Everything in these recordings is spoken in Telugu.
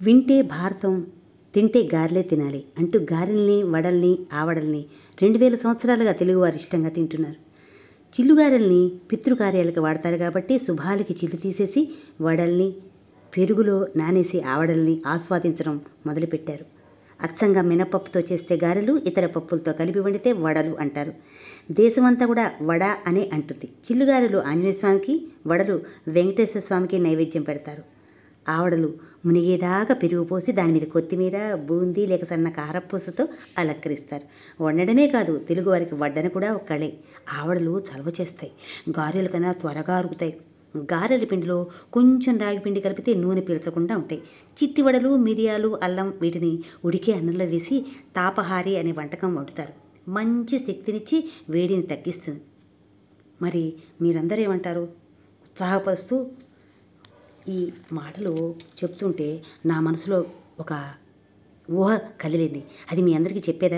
వింటే భారతం తింటే గారెలే తినాలి అంటూ గారెల్ని వడల్ని ఆవడల్ని రెండు వేల సంవత్సరాలుగా తెలుగువారు ఇష్టంగా తింటున్నారు చిల్లుగారెల్ని పితృకార్యాలకు వాడతారు కాబట్టి శుభాలకి చిల్లు తీసేసి వడల్ని పెరుగులో నానేసి ఆవడల్ని ఆస్వాదించడం మొదలుపెట్టారు అచ్చంగా మినపప్పుతో చేస్తే గారెలు ఇతర పప్పులతో కలిపి వండితే వడలు అంటారు దేశమంతా కూడా వడ అనే అంటుంది చిల్లుగారెలు ఆంజనేయ స్వామికి వడలు వెంకటేశ్వర స్వామికి నైవేద్యం పెడతారు ఆవడలు మునిగేదాకా పెరుగు పోసి దాని మీద కొత్తిమీర బూందీ లేక సన్న కారపూసతో అలంకరిస్తారు వండడమే కాదు తెలుగువారికి వడ్డన కూడా ఒక కళే ఆవడలు చలవ చేస్తాయి గారెల కన్నా త్వరగా అరుగుతాయి గారెల పిండిలో కొంచెం రాగి పిండి కలిపితే నూనె పీల్చకుండా ఉంటాయి చిట్టి వడలు మిరియాలు అల్లం వీటిని ఉడికే అన్నంలో వేసి తాపహారి అనే వంటకం వండుతారు మంచి శక్తినిచ్చి వేడిని తగ్గిస్తుంది మరి మీరందరూ ఏమంటారు ఉత్సాహపరుస్తూ ఈ మాటలు చెప్తుంటే నా మనసులో ఒక ఊహ కదిలింది అది మీ అందరికీ చెప్పేదా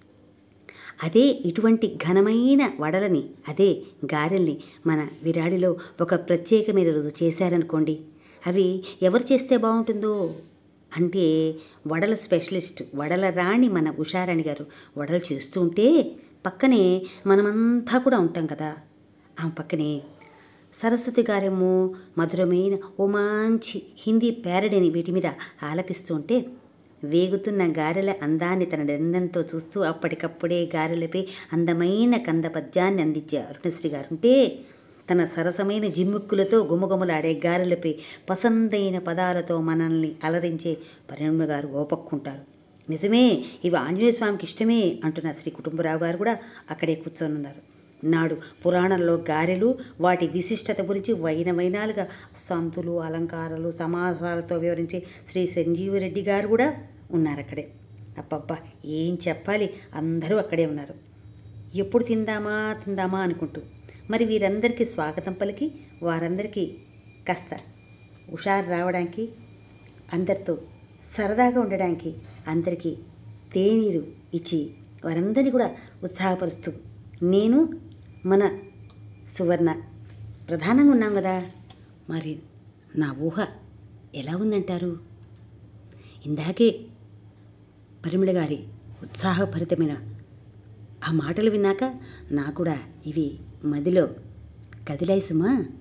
అదే ఇటువంటి ఘనమైన వడలని అదే గారెల్ని మన విరాడిలో ఒక ప్రత్యేకమైన రోజు చేశారనుకోండి అవి ఎవరు చేస్తే బాగుంటుందో అంటే వడల స్పెషలిస్ట్ వడల రాణి మన ఉషారాణి గారు వడలు చేస్తూ ఉంటే పక్కనే మనమంతా కూడా ఉంటాం కదా ఆమె పక్కనే సరస్వతి గారేమో మధురమైన ఓ మంచి హిందీ ప్యారడీని వీటి మీద ఆలపిస్తూ ఉంటే వేగుతున్న గారెల అందాన్ని తన దందంతో చూస్తూ అప్పటికప్పుడే గారెలపై అందమైన కంద పద్యాన్ని అందించే అరుణశ్రీ గారు ఉంటే తన సరసమైన జిమ్ముక్కులతో గుమగుమలాడే గారెలపై పసందైన పదాలతో మనల్ని అలరించే పరిణమ్మ గారు ఓపక్కుంటారు నిజమే ఇవి ఆంజనేయ స్వామికి ఇష్టమే అంటున్న శ్రీ కుటుంబరావు గారు కూడా అక్కడే కూర్చొని ఉన్నారు నాడు పురాణంలో గారెలు వాటి విశిష్టత గురించి వైన వైనాలుగా సంతులు అలంకారాలు సమాసాలతో వివరించే శ్రీ సంజీవరెడ్డి గారు కూడా ఉన్నారు అక్కడే అబ్బబ్బా ఏం చెప్పాలి అందరూ అక్కడే ఉన్నారు ఎప్పుడు తిందామా తిందామా అనుకుంటూ మరి వీరందరికీ స్వాగతం పలికి వారందరికీ కాస్త హుషారు రావడానికి అందరితో సరదాగా ఉండడానికి అందరికీ తేనీరు ఇచ్చి వారందరినీ కూడా ఉత్సాహపరుస్తూ నేను మన సువర్ణ ప్రధానంగా ఉన్నాం కదా మరి నా ఊహ ఎలా ఉందంటారు ఇందాకే పరిమళ గారి ఉత్సాహభరితమైన ఆ మాటలు విన్నాక నాకు కూడా ఇవి మదిలో కదిలాయి సుమా